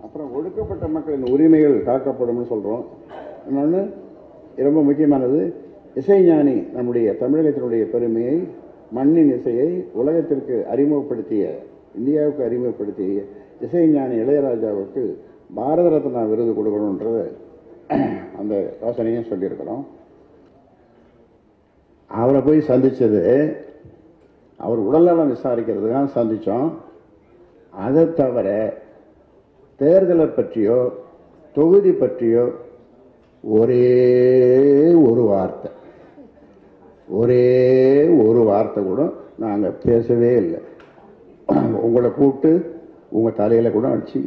அப்புறம் ஒடுக்கப்பட்ட மக்களின் உரிமைகள் காக்கப்படும்னு சொல்றோம் இன்னொன்று ரொம்ப முக்கியமானது இசைஞானி நம்முடைய தமிழகத்தினுடைய பெருமையை மண்ணின் இசையை உலகத்திற்கு அறிமுகப்படுத்திய இந்தியாவுக்கு அறிமுகப்படுத்திய இசைஞானி இளையராஜாவுக்கு பாரத ரத்னா விருது கொடுக்கணுன்றத அந்த யோசனையும் சொல்லியிருக்கிறோம் அவரை போய் சந்திச்சது அவர் உடல்நலம் விசாரிக்கிறதுக்காக சந்திச்சோம் அதை தவிர தேர்தலை பற்றியோ தொகுதி பற்றியோ ஒரே ஒரு வார்த்தை ஒரே ஒரு வார்த்தை கூட நாங்கள் பேசவே இல்லை உங்களை கூப்பிட்டு உங்கள் தலையில் கூட அடிச்சு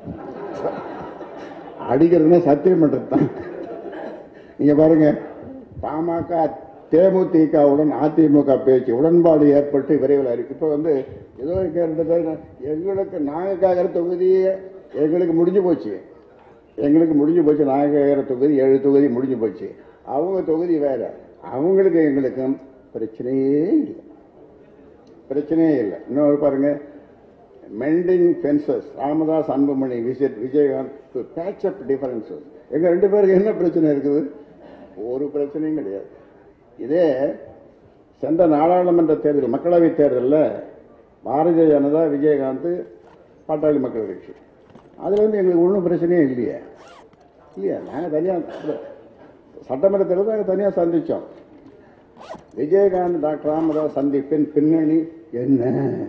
அடிக்கிறதுனா சத்தியம் பண்ணுறது தான் நீங்க பாருங்க பாமக தேமுதிகவுடன் அதிமுக பேச்சு உடன்பாடு ஏற்பட்டு விரைவில் இருக்கு இப்போ வந்து ஏதோ இங்க ரெண்டு பேர் எங்களுக்கு நாங்க கேட்கிற தொகுதி எங்களுக்கு முடிஞ்சு போச்சு எங்களுக்கு முடிஞ்சு போச்சு நாங்க கேட்கிற தொகுதி ஏழு தொகுதி முடிஞ்சு போச்சு அவங்க தொகுதி வேற அவங்களுக்கு எங்களுக்கும் பிரச்சனையே இல்லை பிரச்சனையே இல்லை இன்னொரு பாருங்க mending fences Ramadoss Anbumani visit Vijayakanth to patch up differences எங்க ரெண்டு பேருக்கு என்ன பிரச்சனை இருக்குது ஒரு பிரச்சனையும் கிடையாது இதே சென்ற நாடாளுமன்ற தேர்தல் மக்களவை தேர்தலில் பாரதிய ஜனதா விஜயகாந்த் பாட்டாளி மக்கள் கட்சி அதுல வந்து எங்களுக்கு ஒன்றும் பிரச்சனையே இல்லையே இல்லையா நாங்கள் தனியாக சட்டமன்ற தேர்தல் நாங்கள் தனியாக சந்திச்சோம் விஜயகாந்த் டாக்டர் ராமதாஸ் சந்திப்பின் பின்னணி என்ன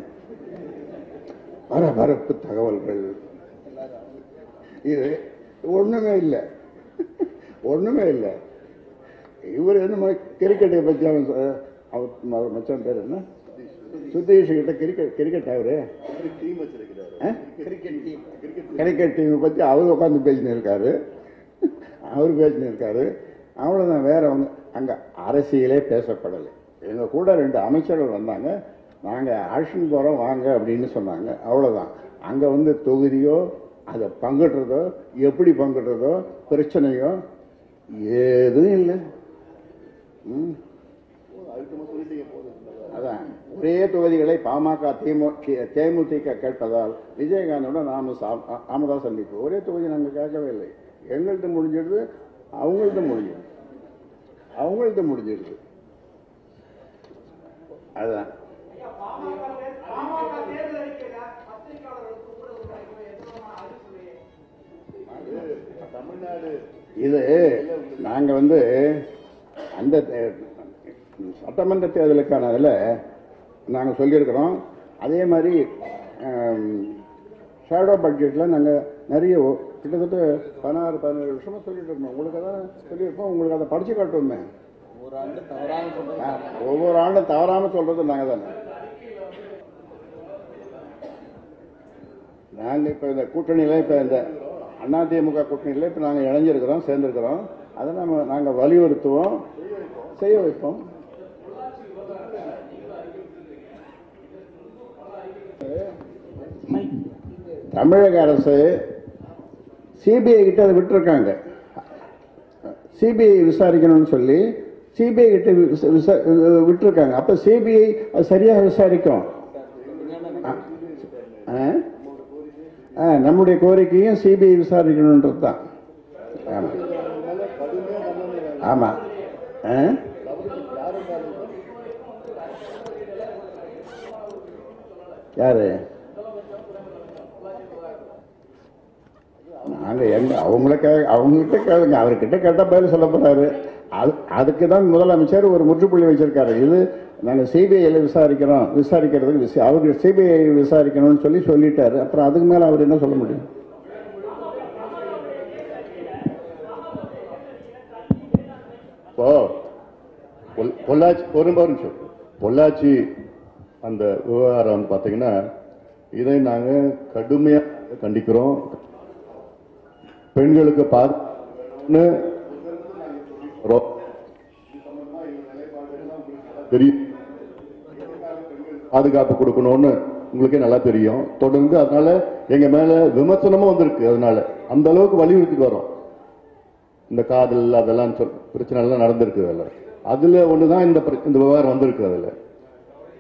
பரபரப்பு தகவல்கள் இது ஒண்ணுமே இல்லை ஒண்ணுமே இல்லை இவர் என்ன கிரிக்கெட்டை பற்றி அவன் சொ- அவர் அவர் மச்சான் பேர் என்ன சுதீஷ் கிட்ட கிரிக்கெட் கிரிக்கெட் அவரு ஆ? கிரிக்கெட் டீம் பத்தி அவர் உட்காந்து பேசினு இருக்காரு அவர் பேசினு இருக்காரு அவ்வளவுதான் வேற ஒண்ணு அங்க அரசியலே பேசப்படலை எங்க கூட ரெண்டு அமைச்சர்கள் வந்தாங்க நாங்க ஆக்ஷன் போறோம் வாங்க அப்படின்னு சொன்னாங்க அவ்வளவுதான் அங்க வந்து தொகுதியோ அதை பங்கிடுறதோ எப்படி பங்கிடுறதோ பிரச்சனையோ ஏதும் இல்லை ம். அதான் ஒரே தொகுதிகளை பாமக திமு தேமுதிக கேட்பதால் விஜயகாந்தோட நாம சா- ராமதாஸ் சந்திப்பு ஒரே தொகுதி நாங்கள் கேட்கவே இல்லை எங்கள்கிட்ட முடிஞ்சிடுது அவங்கள்ட்ட முடிஞ்சிடுது அவங்கள்ட்ட முடிஞ்சிடுது அதுதான் இது நாங்க வந்து அந்த தே- சட்டமன்ற தேர்தலுக்கான இதில் நாங்க சொல்லியிருக்கிறோம் அதே மாதிரி ஷேடோ பட்ஜெட்டில் நாங்கள் நிறைய ஒ- கிட்டத்தட்ட பதினாறு பதினேழு வருஷமா சொல்லிட்டு இருக்கோம் உங்களுக்கு தான் சொல்லியிருப்போம் உங்களுக்கு அதை படிச்சு காட்டுவோமே ஆ, ஒவ்வொரு ஆண்டும் தவறாம சொல்றது நாங்க தானே நாங்க இப்ப இந்த கூட்டணியில இப்ப இந்த அதிமுக கூட்டணியில இப்ப நாங்க இணைஞ்சிருக்கிறோம் சேர்ந்திருக்கிறோம் அதை நம்ம நாங்க வலியுறுத்துவோம் செய்ய வைப்போம் தமிழக அரசு சிபிஐ கிட்ட அதை விட்டுருக்காங்க சிபிஐ விசாரிக்கணும்னு சொல்லி சிபிஐ கிட்ட விச- விசா- விட்டுருக்காங்க அப்ப சிபிஐ அது சரியா விசாரிக்கும் அ- ஆ? ஆ, நம்முடைய கோரிக்கையும் சிபிஐ விசாரிக்கணுன்றது தான் ஆமா ஆமா ஆ? யாரு நாங்க எங்க அவங்களுக்கு அவங்ககிட்ட கேளுங்க அவர்கிட்ட கேட்டா பதில் சொல்ல போறாரு அது அதுக்கு தான் முதலமைச்சர் ஒரு முற்றுப்புள்ளி வச்சிருக்காரு இது நாங்க சிபிஐல விசாரிக்கிறோம் விசாரிக்கிறதுக்கு விசா- அவரு சிபிஐ விசாரிக்கணும்னு சொல்லி சொல்லிட்டாரு அப்புறம் அதுக்கு மேல அவர் என்ன சொல்ல முடியும் இப்போ பொல்- பொள்ளாச்சி ஒரு நிமிஷம் பொள்ளாச்சி அந்த விவகாரம் பார்த்தீங்கன்னா இதை நாங்கள் கடுமையாக கண்டிக்கிறோம் பெண்களுக்கு பார்த்து தெரியும் பாதுகாப்பு கொடுக்கணும்னு உங்களுக்கே நல்லா தெரியும் தொடர்ந்து அதனால எங்க மேல விமர்சனமும் வந்திருக்கு அதனால அந்த அளவுக்கு வலியுறுத்திட்டு வரோம் இந்த காதல் அதெல்லாம் சொல் பிரச்சனை எல்லாம் நடந்திருக்கு அதில் அதுல ஒண்ணுதான் இந்த பிர- இந்த விவகாரம் வந்திருக்கு அதுல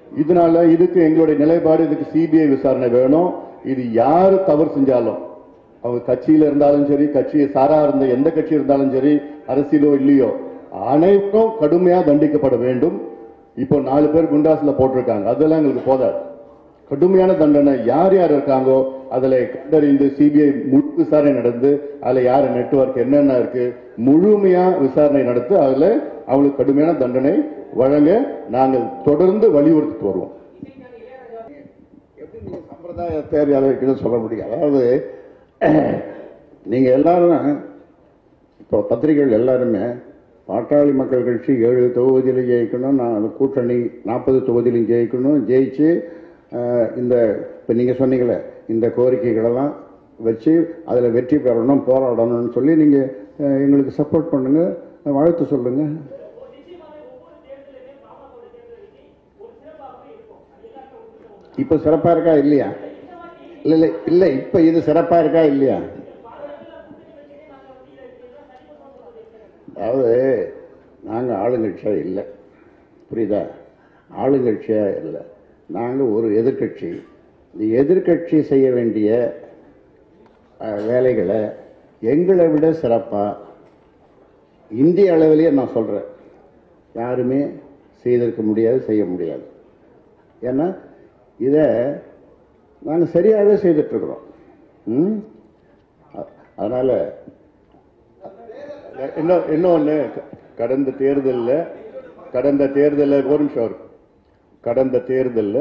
இதனால இதுக்கு எங்களுடைய நிலைப்பாடு இதுக்கு சிபிஐ விசாரணை வேணும் இது யாரு தவறு செஞ்சாலும் அவங்க கட்சியில இருந்தாலும் சரி கட்சியை சாரா இருந்த எந்த கட்சி இருந்தாலும் சரி அரசியலோ இல்லையோ அனைத்தும் கடுமையா தண்டிக்கப்பட வேண்டும் இப்போ நாலு பேர் குண்டாஸ்ல போட்டிருக்காங்க அதெல்லாம் எங்களுக்கு போதாது கடுமையான தண்டனை யார் யார் இருக்காங்கோ அதுல கண்டறிந்து சிபிஐ முழு விசாரணை நடந்து அதுல யார் நெட்வொர்க் என்னென்ன இருக்கு முழுமையா விசாரணை நடத்தி அதுல அவங்களுக்கு கடுமையான தண்டனை வழங்க நாங்கள் தொடர்ந்து வலியுறுத்திட்டு வருவோம் எப்படி நீங்க சம்பிரதாய தேர்தல் இருக்குன்னு சொல்ல முடியும் அதாவது நீங்க எல்லாரும் இப்போ பத்திரிகைகள் எல்லாருமே பாட்டாளி மக்கள் கட்சி ஏழு தொகுதியிலும் ஜெயிக்கணும் நான் கூட்டணி நாற்பது தொகுதியிலும் ஜெயிக்கணும் ஜெயிச்சு அஹ், இந்த இப்போ நீங்கள் சொன்னீங்களே இந்த கோரிக்கைகளெல்லாம் வச்சு அதில் வெற்றி பெறணும் போராடணும்னு சொல்லி நீங்கள் எங்களுக்கு சப்போர்ட் பண்ணுங்க வாழ்த்து சொல்லுங்க இப்போ சிறப்பாக இருக்கா இல்லையா இல்லை இல்லை இல்லை இப்போ இது சிறப்பாக இருக்கா இல்லையா அதாவது நாங்கள் ஆளுங்கட்சியாக இல்லை புரியுதா ஆளுங்கட்சியாக இல்லை நாங்கள் ஒரு எதிர்க்கட்சி இந்த எதிர்க்கட்சி செய்ய வேண்டிய அஹ், வேலைகளை எங்களை விட சிறப்பாக இந்திய அளவிலேயே நான் சொல்கிறேன் யாருமே செய்திருக்க முடியாது செய்ய முடியாது ஏன்னா இதை நாங்கள் சரியாகவே செய்துட்ருக்குறோம் ம் அ- அதனால இன்னும் இன்னொன்னு கடந்த தேர்தலில் கடந்த தேர்தலில் ஒரு நிமிஷம் இருக்கு. கடந்த தேர்தலில்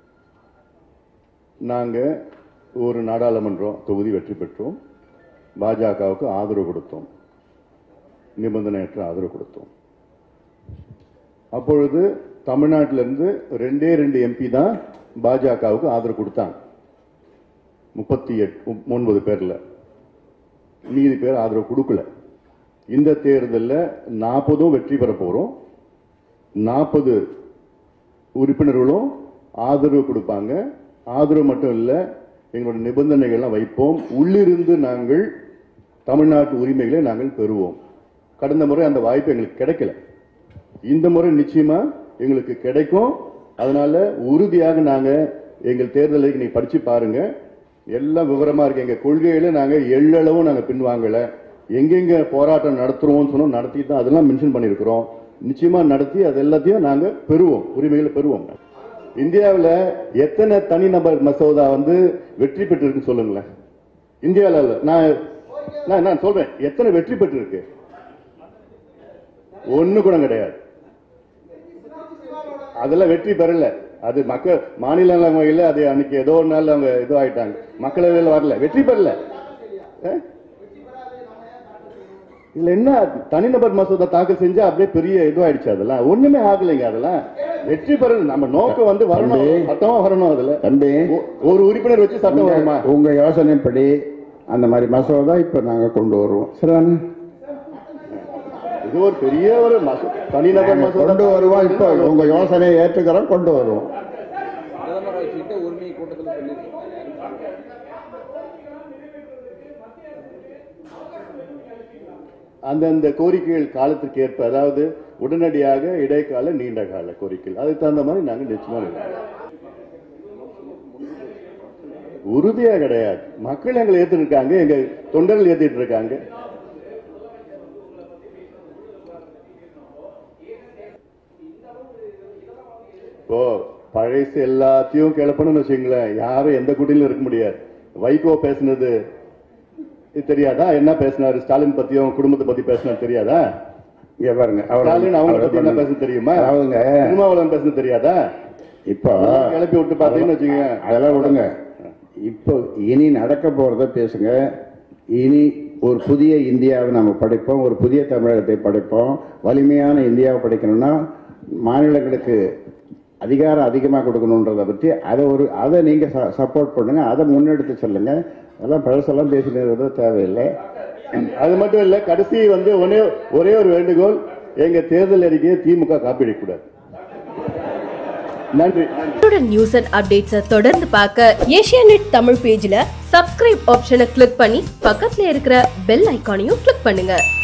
நாங்க ஒரு நாடாளுமன்றம் தொகுதி வெற்றி பெற்றோம் பாஜகவுக்கு ஆதரவு கொடுத்தோம் நிபந்தனையற்ற ஆதரவு கொடுத்தோம் அப்பொழுது தமிழ்நாட்டிலிருந்து ரெண்டே ரெண்டு எம்பி தான் பாஜகவுக்கு ஆதரவு கொடுத்தாங்க முப்பத்தி எட்டு ஒன்பது பேர்ல மீதி பேர் ஆதரவு கொடுக்கல இந்த தேர்தலில் நாற்பதும் வெற்றி பெற போறோம் நாற்பது உறுப்பினர்களும் ஆதரவு கொடுப்பாங்க ஆதரவு மட்டும் இல்ல எங்களோட நிபந்தனைகள்லாம் வைப்போம் உள்ளிருந்து நாங்கள் தமிழ்நாட்டு உரிமைகளை நாங்கள் பெறுவோம் கடந்த முறை அந்த வாய்ப்பு எங்களுக்கு கிடைக்கல இந்த முறை நிச்சயமா எங்களுக்கு கிடைக்கும் அதனால உறுதியாக நாங்க எங்கள் தேர்தலை நீங்க படிச்சு பாருங்க எல்லாம் விவரமா இருக்கு எங்க கொள்கையில நாங்க எள்ளளவும் நாங்க பின்வாங்கல எங்கெங்க போராட்டம் நடத்துறோம்னு சொன்னோம் நடத்தி தான் அதெல்லாம் மென்ஷன் பண்ணியிருக்கிறோம் நிச்சயமா நடத்தி அது எல்லாத்தையும் நாங்க பெறுவோம் உரிமைகளை பெறுவோம் இந்தியாவுல எத்தனை தனிநபர் மசோதா வந்து வெற்றி பெற்றிருக்குன்னு சொல்லுங்களேன் இந்தியாவில் இல்ல. நான் நான் நான் சொல்றேன் எத்தனை வெற்றி பெற்றிருக்கு ஒண்ணு கூட கிடையாது அதெல்லாம் வெற்றி பெறல அது மக்கள் மாநிலங்களவையில் அது அன்னைக்கு ஏதோ ஒரு நாள் அவங்க இது ஆயிட்டாங்க மக்களவையில் வரல வெற்றி பெறல அஹ்? இதுல என்ன தனிநபர் மசோதா தாக்கல் செஞ்சா அப்படியே பெரிய இதுவாயிடுச்சு அதெல்லாம் ஒண்ணுமே ஆகலைங்க அதெல்லாம் வெற்றி பெற நம்ம நோக்கம் வந்து வரணும் தம்பி. சட்டமா வரணும் அதுல தம்பி ஒ- ஒரு உறுப்பினர் வச்சு சட்டம் வருமா உங்க- உங்க யோசனைப்படி அந்த மாதிரி மசோதா இப்ப நாங்க கொண்டு வருவோம் சரிதானே இது ஒரு பெரிய ஒரு மசோ- தனிநபர் நாங்க மசோதா கொண்டு வருவோம் இப்ப உங்க யோசனையை ஏற்றுக்கிறோம் கொண்டு வருவோம் பிரதமர் வச்சுக்கிட்ட உரிமை கூட்டத்தில் சொல்லியிருக்கீங்க அந்தந்த கோரிக்கைகள் காலத்துக்கு ஏற்ப அதாவது உடனடியாக இடைக்கால நீண்ட கால கோரிக்கைகள் அதுக்கு தகுந்த மாதிரி நாங்க நிச்சயமா இருக்கோம். உறுதியா கிடையாது மக்கள் எங்களை ஏத்துட்டு இருக்காங்க எங்க தொண்டர்கள் ஏத்திட்டு இருக்காங்க இப்போ பழைசு எல்லாத்தையும் கிளப்பணும்னு வச்சுங்களேன் யாரும் எந்த குடியிலும் இருக்க முடியாது வைகோ பேசுனது இது தெரியாதா என்ன பேசினாரு ஸ்டாலின் பத்தியும் குடும்பத்தை பத்தி பேசினாரு தெரியாதா இங்க பாருங்க அவர் ஸ்டாலின் அவங்க அவர் பத்தி என்ன பண்ண- பேச தெரியுமா அதாவதுங்க திருமாவளவன் பேசுனது தெரியாதா இப்போ அதெல்லாம் கிளப்பி விட்டு பார்த்தீங்கன்னு வச்சுக்கோங்க அதெல்லாம் விடுங்க இப்போ இனி நடக்க போறத பேசுங்க இனி ஒரு புதிய இந்தியாவை நம்ம படைப்போம் ஒரு புதிய தமிழகத்தை படைப்போம் வலிமையான இந்தியாவை படைக்கணும்னா மாநிலங்களுக்கு அதிகாரம் அதிகமாக கொடுக்கணுன்றதை பற்றி அதை ஒரு அதை நீங்க சப்போர்ட் பண்ணுங்க அதை முன்னெடுத்து சொல்லுங்க அதெல்லாம் பழசெல்லாம் பேசினது தேவையில்லை அது மட்டும் இல்ல கடைசி வந்து ஒரே ஒரே ஒரு வேண்டுகோள் எங்க தேர்தல் அறிக்கையை திமுக காப்பிடக்கூடாது நன்றி உடனுக்குடன் நியூஸ் அண்ட் அப்டேட்ஸை தொடர்ந்து பார்க்க ஏஷியாநெட் தமிழ் பேஜ்ல சப்ஸ்கிரைப் ஆப்ஷனை கிளிக் பண்ணி பக்கத்துல இருக்கிற பெல் ஐகானையும் கிளிக் பண்ணுங்க